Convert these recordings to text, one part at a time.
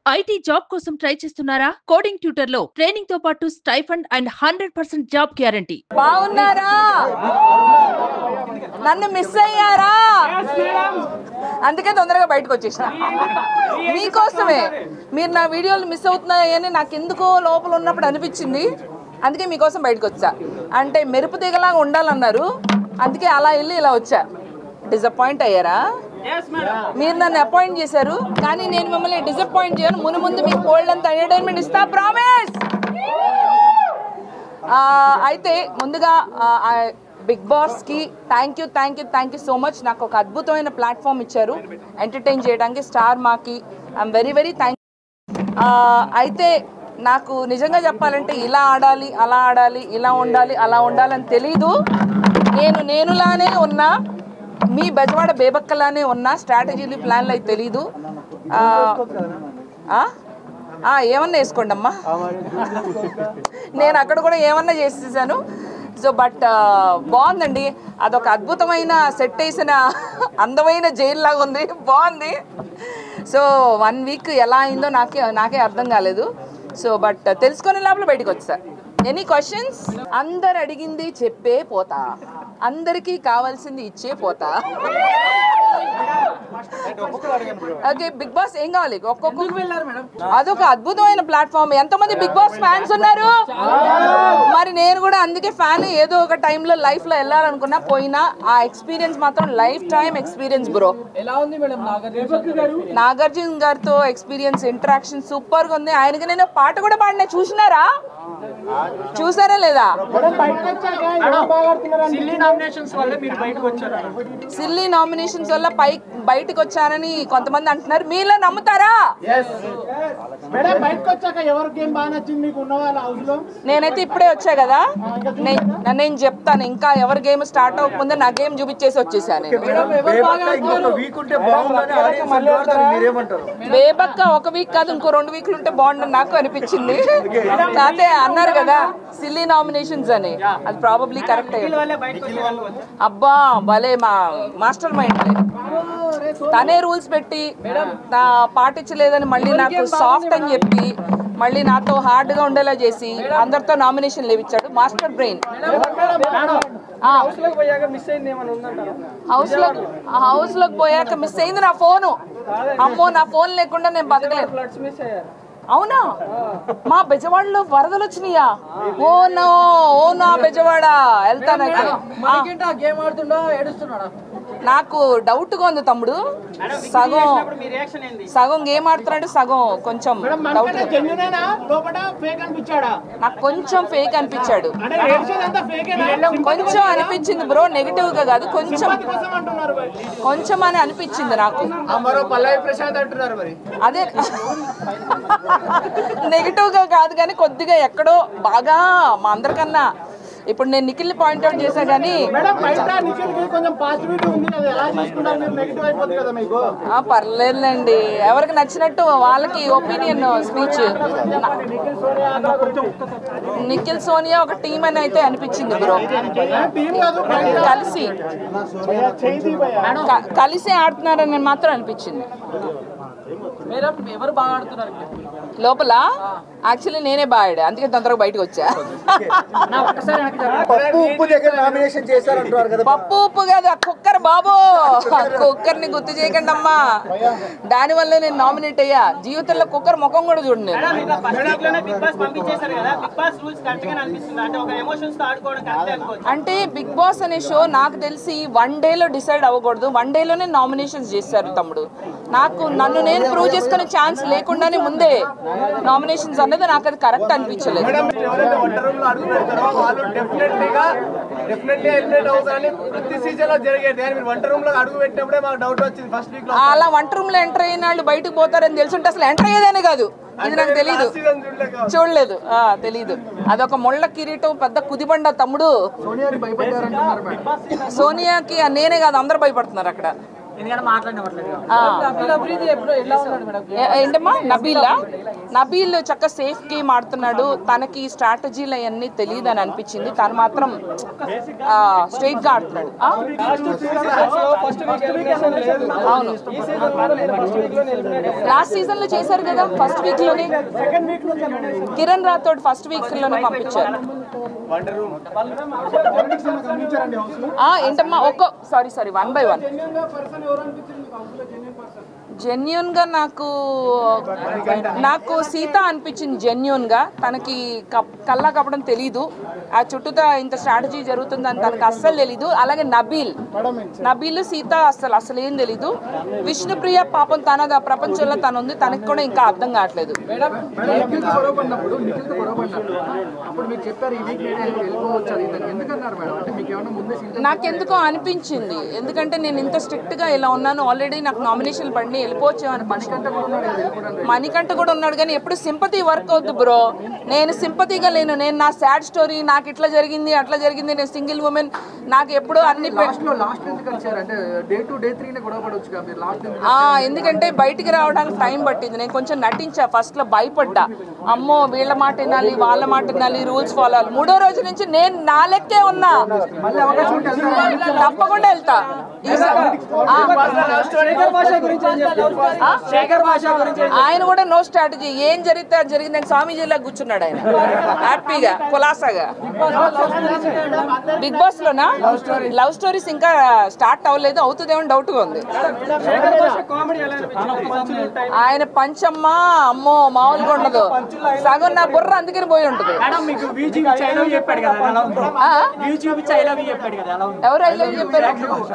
IT job కోసం try చేస్తున్నారా coding tutor లో ట్రైనింగ్ తో పాటు stipend and hundred percent job guarantee బాగున్నారా నన్ను మిస్ అయ్యారా అందుకే తొందరగా బయటకు వచ్చేసిన మీకోసమే మీరు నా వీడియోలు మిస్ అవుతున్నాయని నాకు ఎందుకో లోపల ఉన్నప్పుడు అనిపించింది అందుకే మీకోసం బయటకు వచ్చా అంటే మెరుపు తీగలాగా ఉండాలన్నారు అందుకే అలా వెళ్ళి ఇలా వచ్చా డిసప్పాయింట్ అయ్యారా మీరు నన్ను అపాయింట్ చేశారు కానీ నేను మిమ్మల్ని డిసప్పాయింట్ చేయను మును ముందు మీకు కోల్డ్ అంత ఎంటర్టైన్మెంట్ ఇస్తా ప్రామిస్ ఆ, అయితే ముందుగా బిగ్ బాస్కి thank you thank you thank you so much నాకు ఒక అద్భుతమైన ప్లాట్ఫామ్ ఇచ్చారు ఎంటర్టైన్ చేయడానికి స్టార్ మాకి ఐఎమ్ వెరీ వెరీ థ్యాంక్ అయితే నాకు నిజంగా చెప్పాలంటే ఇలా ఆడాలి అలా ఆడాలి ఇలా ఉండాలి అలా ఉండాలని తెలీదు నేను నేనులానే ఉన్నా మీ బెజవాడ బేబక్కలానే ఉన్నా స్ట్రాటజీలు ప్లాన్లు అయితే తెలీదు ఆ, ఆ? ఆ, ఏమన్నా వేసుకోండి అమ్మా నేను అక్కడ కూడా ఏమన్నా చేసేసాను సో బట్ బాగుందండి అదొక అద్భుతమైన సెట్ వేసిన అందమైన జైలు లాగా ఉంది బాగుంది సో వన్ వీక్ ఎలా అయిందో నాకే నాకే అర్థం కాలేదు సో బట్ తెలుసుకునే లోపల బయటకు వచ్చా ఎనీ క్వశ్చన్స్ అందరు అడిగింది చెప్పే పోతా అందరికీ కావాల్సింది ఇచ్చే పోతా ఓకే బిగ్ బాస్ ఏం కావాలి ఒక్కొక్క అదొక అద్భుతమైన ప్లాట్ఫామ్ ఎంతమంది బిగ్ బాస్ ఫ్యాన్స్ ఉన్నారు మరి నేను కూడా అందుకే ఫ్యాన్ ఏదో ఒక టైంలో లైఫ్ లో వెళ్ళాలనుకున్నా పోయినా ఆ ఎక్స్పీరియన్స్ మాత్రం లైఫ్ టైం ఎక్స్పీరియన్స్ బ్రో ఎలా ఉంది మేడం నాగార్జున గారు నాగార్జున గారితో ఎక్స్పీరియన్స్ ఇంటరాక్షన్ సూపర్ గా ఉంది ఆయనకి నేను పాట కూడా పాడినా చూసినారా చూసారా లేదా సిల్లీ నామినేషన్స్ వల్ల మీరు బయటకు వచ్చారు సిల్లీ నామినేషన్స్ వల్ల పై బయటకు వచ్చానని కొంతమంది అంటున్నారు మీలో నమ్ముతారా మేడం బయటకు వచ్చాక ఎవరి గేమ్ బాగా నచ్చింది మీకు ఉన్న వాళ్ళ హౌస్ లో నేనైతే ఇప్పుడే వచ్చా కదా నే- నేను చెప్తాను ఇంకా ఎవరి గేమ్ స్టార్ట్ అవ్వకముందే నా గేమ్ చూపించేసి వచ్చేసాను నేను. వీక్ ఉంటే బాగుందని ఆడియన్స్ అంటున్నారు దానికి మీరేమంటారు బేబక్క ఒక వీక్ కాదు ఇంకో రెండు వీక్లు ఉంటే బాగుండని నాకు అనిపించింది కాదే అన్నారు కదా సిల్లీ నామినేషన్స్ అని అది ప్రాబబ్లీ కరెక్ట్ అబ్బా భలే మా మాస్టర్ మైండ్ తనే రూల్స్ పెట్టి నా పాటించలేదని మళ్ళీ నాకు సాఫ్ట్ అని చెప్పి మళ్ళీ నాతో హార్డ్ గా ఉండేలా చేసి అందరితో నామినేషన్ లేవిచ్చాడు మాస్టర్ బ్రెయిన్ పోయాక మిస్ అయింది ఏమైనా ఉందంటారా హౌస్ లో హౌస్ లోకి పోయాక మిస్ అయింది నా ఫోను అమ్మో నా ఫోన్ లేకుండా నేను బతకలేదు ఫ్లడ్స్ మిస్ అయ్యారు అవునా మా బెజవాడలో వరదలు వచ్చినాయా ఓ నో ఓ నా బెజవాడ వెళ్తానైతే ఆ, మనకేంటి ఆ గేమ్ ఆడుతుండా ఏడుస్తున్నాడా నాకు డౌట్ గా ఉంది తమ్ముడు సగం సగం గేమ్ ఆడుతున్నాడు సగం కొంచెం డౌట్ జెన్యునేనా లోపల ఫేక్ అనిపించాడా నాకు కొంచెం ఫేక్ అనిపించాడు అంటే ఏడ్చేదంతా ఫేకేనా కొంచెం అనిపించింది బ్రో నెగిటివ్ గా కాదు కొంచెం కోసం అంటున్నారు మరి. కొంచెం అని అనిపించింది నాకు మరో పల్లవి ప్రశాంత్ అంటున్నారు మరి అదే నెగిటివ్ గా కాదు కానీ కొద్దిగా ఎక్కడో బాగా మా అందరికన్నా ఇప్పుడు నేను నిఖిల్ని పాయింట్అవుట్ చేశా కానీ మేడం బయట నిఖిల్ కి కొంచెం పాజిటివిటీ ఉంది కదా ఎలా తీసుకున్నారు మీరు నెగిటివ్ అయిపోతుంది కదా మీకు ఆ, పర్లేదులేండి ఎవరికి నచ్చినట్టు వాళ్ళకి ఒపీనియన్ స్పీచ్ నిఖిల్ సోనియా ఒక టీం అని అయితే అనిపించింది బ్రో టీం కాదు కలిసి చేయి క- కలిసి ఆడుతున్నారని మాత్రం అనిపించింది మేడం ఎవరు బాగా ఆడుతున్నారు లోపల యాక్చువల్లీ నేనే బాగాడు అందుకే తొందరగా బయటకు వచ్చా నా ఒక్కసారి వెనక్కి జరగండి. పప్పు ఉప్పు దగ్గర నామినేషన్ చేశారంటున్నారు కదా పప్పు ఉప్పు కాదు ఆ కుక్కర్ బాబు కుక్కర్ ని గుర్తు చేయకండి అమ్మా దాని వల్ల నేను నామినేట్ అయ్యా జీవితంలో కుక్కర్ ముఖం కూడా చూడండి నేను ఫస్ట్ వీక్ లోనే బిగ్ బాస్ పంపించేశారు కదా బిగ్ బాస్ రూల్స్ కరెక్ట్ గా అనిపిస్తుంది అంటే ఒక ఎమోషన్స్ తో ఆడుకోవడం కరెక్ట్ అనుకోవచ్చు అంటే బిగ్ బాస్ అనే షో నాకు తెలిసి వన్ డేలో డిసైడ్ అవ్వకూడదు వన్ డేలోనే నామినేషన్స్ చేశారు తమ్ముడు నాకు నన్ను నేను ప్రూవ్ చేసుకునే ఛాన్స్ లేకుండానే ముందే నామినేషన్స్ అన్నది నాకు అది కరెక్ట్ అనిపించలేదు ఎవరైతే వంట రూమ్ లో అడుగు పెడతారో వాళ్ళు డెఫినెట్లీగా డెఫినెట్లీ ఎలిమినేట్ అవుతారని ప్రతి సీజన్ లో జరిగేది కానీ మీరు వంట రూమ్ లో అడుగు పెట్టినప్పుడే మాకు డౌట్ వచ్చింది ఫస్ట్ వీక్ లో అలా వంట రూమ్ లో ఎంటర్ అయిన వాళ్ళు బయటకు పోతారని తెలుసుంటే అసలు ఎంటర్ అయ్యేదేనే కాదు ఇది నాకు తెలీదు సీజన్ చూడలేక చూడలేదు ఆ, తెలీదు అదొక ముళ్ళ కిరీటం పెద్ద కుదిబండ తమ్ముడు సోనియాని భయపడ్డారంటున్నారు మేడం సోనియాకి నేనే కాదు అందరు భయపడుతున్నారు అక్కడ ఎందుకంటే మాట్లాడినట్లేదు ఆ. అభిల్ అభివృద్ధి ఎప్పుడు ఎలా ఉన్నాడు మేడం ఏ- ఏంటమ్మా నబీలా నబీల్ చక్క సేఫ్ గేమ్ ఆడుతున్నాడు తనకి స్ట్రాటజీలు అవన్నీ తెలియదు అని అనిపించింది తను మాత్రం స్ట్రైట్ గా ఆడుతున్నాడు ఆ? అవును లాస్ట్ సీజన్ లో చేశారు కదా ఫస్ట్ వీక్ లోనే కిరణ్ రాథోడ్ ఫస్ట్ వీక్ లోనే పంపించారు గమనించారండి హౌస్ లో ఆ, ఏంటమ్మా ఒక్కో సారీ sorry one by one person ఎవరు అనిపించింది మీకు హౌస్ లో జెన్యున్ పర్సన్ జెన్యున్ గా నాకు నాకు సీత అనిపించింది జెన్యున్ గా తనకి కప్- కల్లా కప్పడం తెలీదు ఆ చుట్టూతా ఇంత స్ట్రాటజీ జరుగుతుందని తనకు అస్సలు తెలీదు అలాగే నబీల్ నబీల్ సీత అస్సలు అసలు ఏం తెలీదు విష్ణుప్రియ పాపం తనది ఆ ప్రపంచంలో తను ఉంది తనకి కూడా ఇంకా అర్థం కావట్లేదు నిఖిల్తో గొడవ పడినప్పుడు నిఖిల్తో గొడవ పడినప్పుడు అప్పుడు మీకు చెప్పారు ఈ వీక్ నేను వెళ్ళిపోవచ్చు అది ఇది అని. ఎందుకన్నారు మేడం అంటే మీకు ఏమైనా ముందే సీన్ నాకెందుకో అనిపించింది ఎందుకంటే నేను ఇంత స్ట్రిక్ట్ గా ఇలా ఉన్నాను ఆల్రెడీ నాకు నామినేషన్ పడి వెళ్ళిపోవచ్చు అనిపించింది మణికంఠ కూడా ఉన్నాడు కానీ ఎప్పుడు సింపతి వర్క్ అవుద్దు బ్రో నేను సింపతిగా లేను నేను నా సాడ్ స్టోరీ నాకు ఇట్లా జరిగింది అట్లా జరిగింది నేను సింగిల్ ఉమెన్ నాకు ఎప్పుడు అన్ని పె- లాస్ట్ లో లాస్ట్ ఎందుకు కలిసారు అంటే డే టు డే త్రీనే గొడవ పడవచ్చు కదా మీరు లాస్ట్ ఎందుకు ఆ, ఎందుకంటే బయటికి రావడానికి టైం పట్టింది నేను కొంచెం నటించా ఫస్ట్ లో భయపడ్డా అమ్మో వీళ్ళ మాట వినాలి వాళ్ళ మాట వినాలి రూల్స్ ఫాలో అవ్వాలి మూడో రోజు నుంచి నేను నా లెక్కే ఉన్నా మళ్ళీ అవకాశం ఉంటే వెళ్తారా? తప్పకుండా వెళ్తా ఈసారి- ఆ. ఆ? ఆయన కూడా నో స్ట్రాటజీ ఏం జరిగితే అది జరిగిందని స్వామీజీలా కూర్చున్నాడు ఆయన హ్యాపీగా కులాసాగా బిగ్ బాస్ లోనా లవ్ స్టోరీస్ ఇంకా స్టార్ట్ అవ్వలేదు అవుతుందేమో డౌట్ గా ఉంది ఆయన పంచమ్మ అమ్మో మామూలుగా ఉండదు సగం నా బుర్ర అందుకని పోయి ఉంటుంది మీకు వ్యూ చూపించి ఐ లవ్ చెప్పాడు కదా ఎలా ఉంది ఆ? వ్యూ చూపించి ఐ లవ్ చెప్పాడు కదా ఎలా ఉంది ఎవరు ఐ చెప్పారు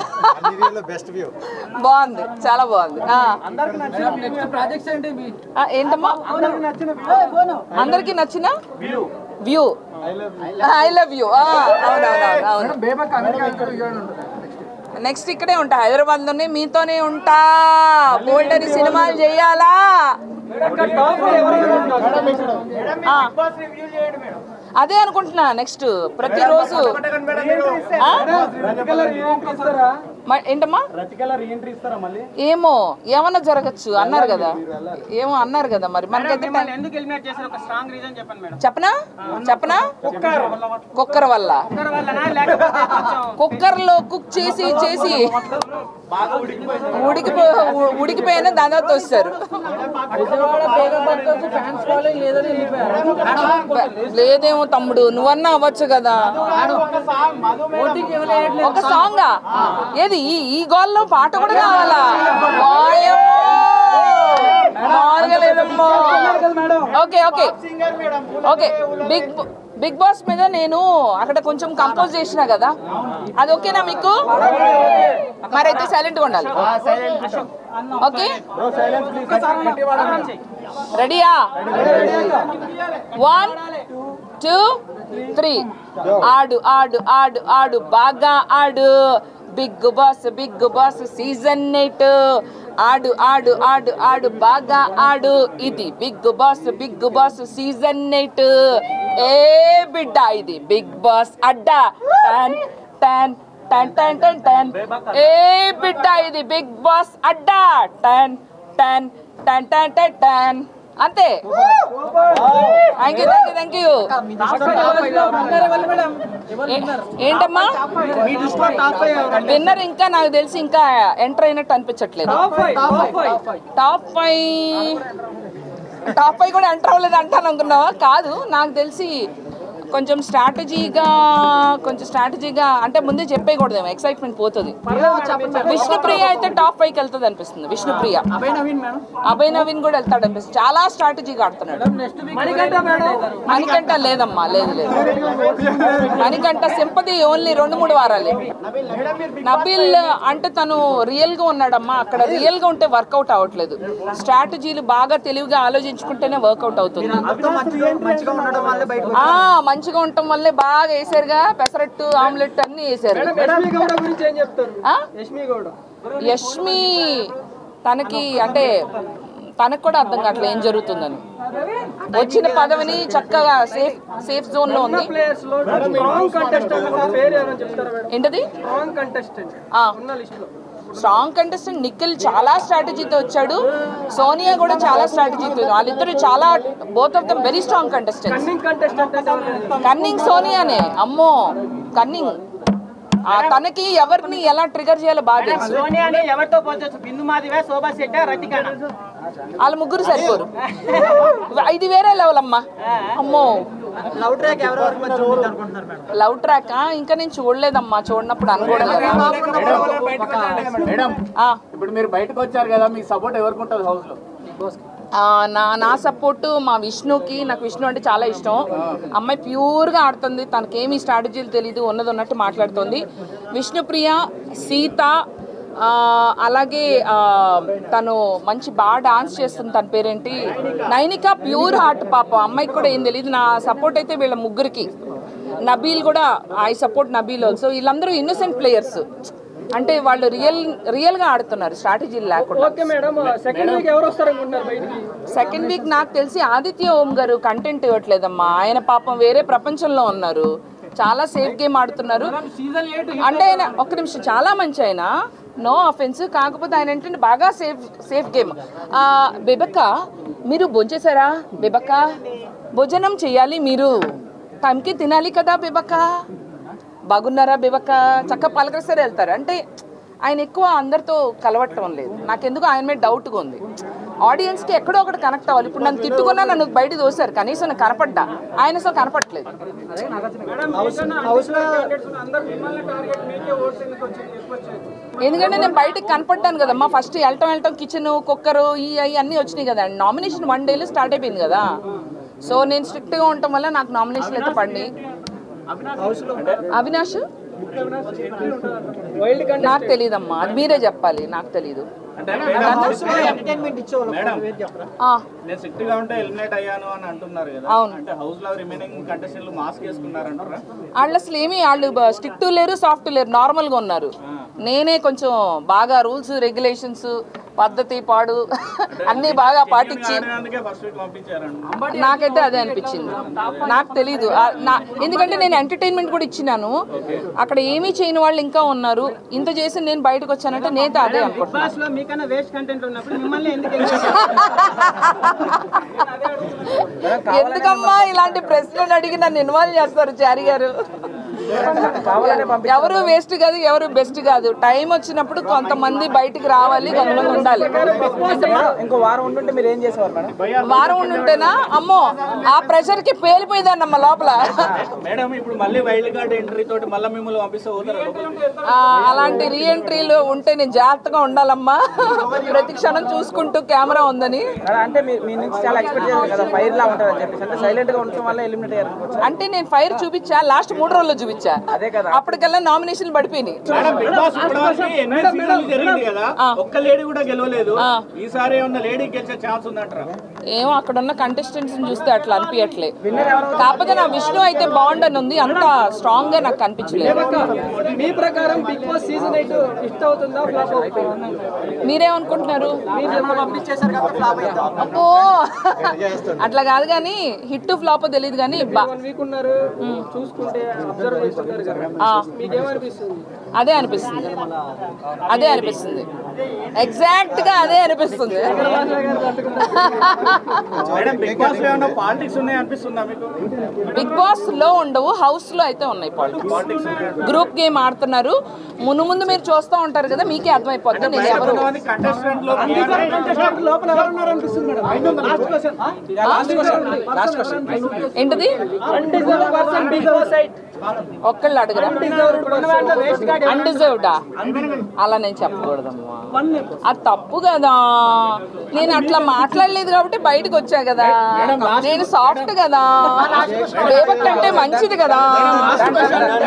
బాగుంది చాలా బాగుంది ఆ. నెక్స్ట్ ప్రాజెక్ట్స్ ఏంటి మీ ఆ, ఏంటమ్మా అందరికి నచ్చిన వ్యూ ఐ లవ్ యూ అవునవునవును అవును బేబక్ అమెరికా ఇక్కడ విజయవాడ ఉంటుంది నెక్స్ట్ నెక్స్ట్ ఇక్కడే ఉంటా హైదరాబాద్ లోనే మీతోనే ఉంటా బోల్డర్ సినిమాలు చేయాలా ఆ. అదే అనుకుంటున్నా నెక్స్ట్ ప్రతిరోజు ఆ? మ- ఏంటమ్మా రతికల రీఎంట్రీ ఇస్తారా మళ్ళీ ఏమో ఏమన్నా జరగచ్చు అన్నారు కదా ఏమో అన్నారు కదా మరి మనకైతే మిమ్మల్ని ఎందుకు ఎలిమినేట్ చేశారు ఒక స్ట్రాంగ్ రీజన్ చెప్పండి మేడం చెప్పనా చెప్పనా కుక్కర్ వల్ల ఒక్కరి వల్లనా లేకపోతే కొంచెం కుక్కర్ లో కుక్ చేసి చేసి ఉడికిపో ఉ- ఉడికిపోయిన దాని తర్వాత వస్తారు ఫ్యాన్స్ ఫాలోయింగ్ లేదని వెళ్ళిపోయారు లేదేమో తమ్ముడు నువ్వన్నా అవ్వచ్చు కదా ఒక సాంగ్ ఏది ఈ ఈ గోల్లో పాట కూడా కావాలా వాయమ్మో! మామూలుగా లేదమ్మో okay okay okay big big boss మీద నేను అక్కడ కొంచెం కంపోజ్ చేసిన కదా అది ఓకేనా మీకు మరైతే సైలెంట్గా ఉండాలి ఓకే రెడీయా వన్ టూ త్రీ ఆడు ఆడు ఆడు ఆడు బాగా ఆడు big boss big boss season eight ఆడు ఆడు ఆడు ఆడు బాగా ఆడు ఇది big boss big boss season eight ఏ బిడ్డ ఇది బిగ్ బాస్ అడ్డా టన్ టన్ టన్ టన్ టన్ టన్ ఏ బిడ్డ ఇది బిగ్ బాస్ అడ్డా టన్ టన్ టన్ టన్ టన్ టన్ అంతే thank you thank you thank you ఏంటమ్మా విన్నర్ ఇంకా నాకు తెలిసి ఇంకా ఎంటర్ అయినట్టు అనిపించట్లేదు టాప్ ఫైవ్ టాప్ ఫైవ్ కూడా ఎంటర్ అవ్వలేదు అంటాను అనుకున్నావా కాదు నాకు తెలిసి కొంచెం స్ట్రాటజీగా కొంచెం స్ట్రాటజీగా అంటే ముందే చెప్పేయకూడదేమో ఎక్సైట్మెంట్ పోతుంది విష్ణుప్రియ అయితే టాప్ ఫైవ్కి వెళ్తుంది అనిపిస్తుంది విష్ణుప్రియ అభయ్ నవీన్ మేడం అభయ్ నవీన్ కూడా వెళ్తాడు అనిపిస్తుంది చాలా స్ట్రాటజీగా ఆడుతున్నాడు next week Manikanta madam Manikanta లేదమ్మా లేదు లేదు మణికంఠ సింపతి ఓన్లీ రెండు మూడు వారాలే నబిల్ అంటే తను రియల్ గా ఉన్నాడమ్మా అక్కడ రియల్ గా ఉంటే వర్కౌట్ అవ్వట్లేదు స్ట్రాటజీలు బాగా తెలివిగా ఆలోచించుకుంటేనే వర్కౌట్ అవుతుంది మంచిగా ఉండడం వల్లే బయట ఆ మంచిగా ఉండటం వల్లే బాగా వేసారుగా పెసరట్టు ఆమ్లెట్ అన్ని వేసారు యష్మి గౌడ గురించి ఏం చెప్తారు ఆ? యష్మి గౌడ యష్మి తనకి అంటే తనకు కూడా అర్థం కావట్లేదు ఏం జరుగుతుందని వచ్చిన పదవిని చక్కగా సేఫ్ సేఫ్ జోన్ లో ఉంది ప్లేయర్స్ లో స్ట్రాంగ్ కంటెస్టెంట్ పేరు ఏమైనా చెప్తారా మేడం ఏంటది స్ట్రాంగ్ కంటెస్టెంట్ ఆ, ఉన్న లిస్ట్ లో స్ట్రాంగ్ కంటెస్టెంట్ నిఖిల్ చాలా స్ట్రాటజీతో వచ్చాడు సోనియా కూడా చాలా స్ట్రాటజీతో వాళ్ళిద్దరు చాలా both of them very strong contestants contestant cunning సోనియానే అమ్మో కన్నింగ్ ఆ, తనకి ఎవరిని ఎలా ట్రిగర్ చేయాలో బాగా తెలుసు సోనియాని ఎవరితో పోల్చొచ్చు బిందు మాదివే శోభా శెట్టి రతికానా వాళ్ళ ముగ్గురు సరిపోరు ఇది వేరే లెవెల్ అమ్మా అమ్మో లవ్ ట్రాక్ ఎవరి వరకు మంచి ఉంటుంది అనుకుంటున్నారు మేడం లవ్ ట్రాక్ ఇంకా నేను చూడలేదమ్మా చూడనప్పుడు అనుకోవడం కదా మేడం ఆ, ఇప్పుడు మీరు బయటకు వచ్చారు కదా మీ సపోర్ట్ ఎవరికి ఉంటుంది హౌస్ లో ఆ, నా నా సపోర్ట్ మా విష్ణుకి నాకు విష్ణు అంటే చాలా ఇష్టం అమ్మాయి ప్యూర్గా ఆడుతుంది తనకేమీ స్ట్రాటజీలు తెలీదు ఉన్నది ఉన్నట్టు మాట్లాడుతుంది విష్ణుప్రియ సీత ఆ, అలాగే ఆ, తను మంచి బాగా డాన్స్ చేస్తుంది తన పేరేంటి నైనిక ప్యూర్ హార్ట్ పాప అమ్మాయికి కూడా ఏం తెలియదు నా సపోర్ట్ అయితే వీళ్ళ ముగ్గురికి నబీల్ కూడా ఐ సపోర్ట్ నబీల్ ఆల్సో వీళ్ళందరూ ఇన్నోసెంట్ ప్లేయర్స్ అంటే వాళ్ళు రియల్ రియల్గా ఆడుతున్నారు స్ట్రాటజీలు లేకుండా ఓకే మేడం సెకండ్ వీక్ ఎవరు వస్తారు అనుకుంటున్నారు బయటికి సెకండ్ వీక్ నాకు తెలిసి ఆదిత్య ఓం గారు కంటెంట్ ఇవ్వట్లేదమ్మా ఆయన పాపం వేరే ప్రపంచంలో ఉన్నారు చాలా సేఫ్ గేమ్ ఆడుతున్నారు అంటే ఆయన ఒక్క నిమిషం చాలా మంచి ఆయన నో అఫెన్స్ కాకపోతే ఆయన ఏంటంటే బాగా సేఫ్ సేఫ్ గేమ్ బెబక్క మీరు భోంచేశారా బెబక్క భోజనం చేయాలి మీరు టైంకి తినాలి కదా బెబక్క బాగున్నారా బెబక్క చక్క పలకరిస్తారు వెళ్తారు అంటే ఆయన ఎక్కువ అందరితో కలవటం లేదు నాకెందుకు ఆయన మీద డౌట్గా ఉంది ఆడియన్స్కి ఎక్కడో ఒకటి కనెక్ట్ అవ్వాలి ఇప్పుడు నన్ను తిట్టుకున్నా నన్ను బయట దోశారు కనీసం నేను కనపడ్డా ఆయన అసలు కనపట్లేదు హౌస్ లో అందరు మిమ్మల్ని టార్గెట్ మీకే ఓట్స్ ఎందుకు వచ్చింది ఎక్కువ వచ్చాయి ఎందుకంటే నేను బయటకు కనపడ్డాను కదమ్మా ఫస్ట్ వెళ్ళటం వెళ్ళటం కిచెన్ కుక్కరు ఈ అవి అన్నీ వచ్చినాయి కదా నామినేషన్ వన్ డేలో స్టార్ట్ అయిపోయింది కదా సో నేను స్ట్రిక్ట్గా ఉండటం వల్ల నాకు నామినేషన్ అయితే పడి అవినాష్ వైల్డ్ కంటెస్ట్ నాకు తెలియదమ్మా అది మీరే చెప్పాలి నాకు తెలీదు ఎంటర్టైన్మెంట్ ఇచ్చేవాళ్ళు ఆ, నేను స్ట్రిక్ట్ గా ఉంటే ఎలిమినేట్ అయ్యాను అని అంటున్నారు కదా అవును. అంటే హౌస్ లో రిమైనింగ్ కంటెస్టెంట్లు మాస్క్ వేసుకున్నారంటారా వాళ్ళు అసలు ఏమి వాళ్ళు స్ట్రిక్ట్ లేరు సాఫ్ట్ లేరు నార్మల్గా ఉన్నారు నేనే కొంచెం బాగా రూల్స్ రెగ్యులేషన్స్ పద్ధతి పాడు అన్నీ బాగా పాటించి ఆడినందుకే ఫస్ట్ వీక్ పంపించారంట నాకైతే అదే అనిపించింది నాకు తెలీదు ఆ, నా ఎందుకంటే నేను ఎంటర్టైన్మెంట్ కూడా ఇచ్చినాను అక్కడ ఏమీ చేయని వాళ్ళు ఇంకా ఉన్నారు ఇంత చేసి నేను బయటకు వచ్చానంటే నేత అదే అనుకుంటున్నాను బాస్ లో మీకన్నా వేస్ట్ కంటెంట్ ఉన్నప్పుడు మిమ్మల్ని ఎందుకు ఎంకరేజ్ ఎందుకమ్మా ఇలాంటి ప్రశ్నలు అడిగి నన్ను ఇన్వాల్వ్ చేస్తారు చారి గారు ఎవరు వేస్ట్ కాదు ఎవరు బెస్ట్ కాదు టైం వచ్చినప్పుడు కొంతమంది బయటికి రావాలి కొంతమంది ఉండాలి ఇంకో వారం ఉంటుంటే మీరు ఏం చేసేవారు మేడం వారం ఉండి ఉంటేనా అమ్మో ఆ ప్రెషర్ కి పేలిపోయిందన్నమ్మ లోపల మేడం ఇప్పుడు మళ్ళీ వైల్డ్ కార్డ్ ఎంట్రీ తోటి మళ్ళీ మిమ్మల్ని పంపిస్తే పోతారు ఆ, అలాంటి రీఎంట్రీలు ఉంటే నేను జాగ్రత్తగా ఉండాలమ్మా ప్రతి క్షణం చూసుకుంటూ కెమెరా ఉందని అంటే మీ మీ నుంచి చాలా ఎక్స్పెక్ట్ చేశారు కదా ఫైర్ లా ఉంటుంది అని చెప్పేసి అంటే సైలెంట్ గా ఉండటం వల్ల ఎలిమినేట్ అయ్యారు అనుకోవచ్చు అంటే నేను ఫైర్ చూపించా లాస్ట్ మూడు రోజుల్లో చూపించా అదే కదా. అప్పటికల్లా నామినేషన్లు పడిపోయినాయి మేడం బిగ్ బాస్ ఇప్పటివరకు ఎనిమిది సీజన్లు జరిగింది కదా ఒక్క లేడీ కూడా గెలవలేదు ఈసారి ఏమన్నా లేడీ గెలిచే ఛాన్స్ ఉందంటారా ఏమో అక్కడ ఉన్న కంటెస్టెంట్స్ చూస్తే అట్లా అనిపించట్లే కాకపోతే నా విష్ణు అయితే బాగుండని ఉంది అంత స్ట్రాంగ్ గా నాకు కనిపించలేదు మీ ప్రకారం big boss season eight hit అవుతుందా ఫ్లాప్ అవుతుందా మీరేమనుకుంటున్నారు మీరు పంపించేశారు కదా ఫ్లాప్ అవుతుందా అబ్బో అట్లా కాదు కానీ హిట్ ఫ్లాప్ తెలియదు కానీ బా వన్ వీక్ ఉన్నారు చూసుకుంటే అబ్జర్వ్ చేస్తున్నారు కదా ఆ, మీకేమనిపిస్తుంది అదే అనిపిస్తుంది అదే అనిపిస్తుంది ఎగ్జాక్ట్ గా అదే అనిపిస్తుంది మేడం బిగ్ బాస్ లో ఏమన్నా పాలిటిక్స్ ఉన్నాయి అనిపిస్తుందా మీకు బిగ్ బాస్ లో ఉండవు హౌస్ లో అయితే ఉన్నాయి పాలిటిక్స్ గ్రూప్ గేమ్ ఆడుతున్నారు మును ముందు మీరు చూస్తూ ఉంటారు కదా మీకే అర్థమైపోద్ది నేను ఎవరు కొంతమంది కంటెస్టెంట్ లో లోపల ఎవరు ఉన్నారు అనిపిస్తుంది madam last question last question last question ఏంటిది undeserve person big boss eight ఒక్కళ్ళు అడగరా అన్డిజర్వ్డా అలా నేను చెప్పకూడదమ్మా అది తప్పు కదా నేను అట్లా మాట్లాడలేదు కాబట్టి బయటకు వచ్చా కదా నేను సాఫ్ట్ కదా బేబక్ అంటే మంచిది కదా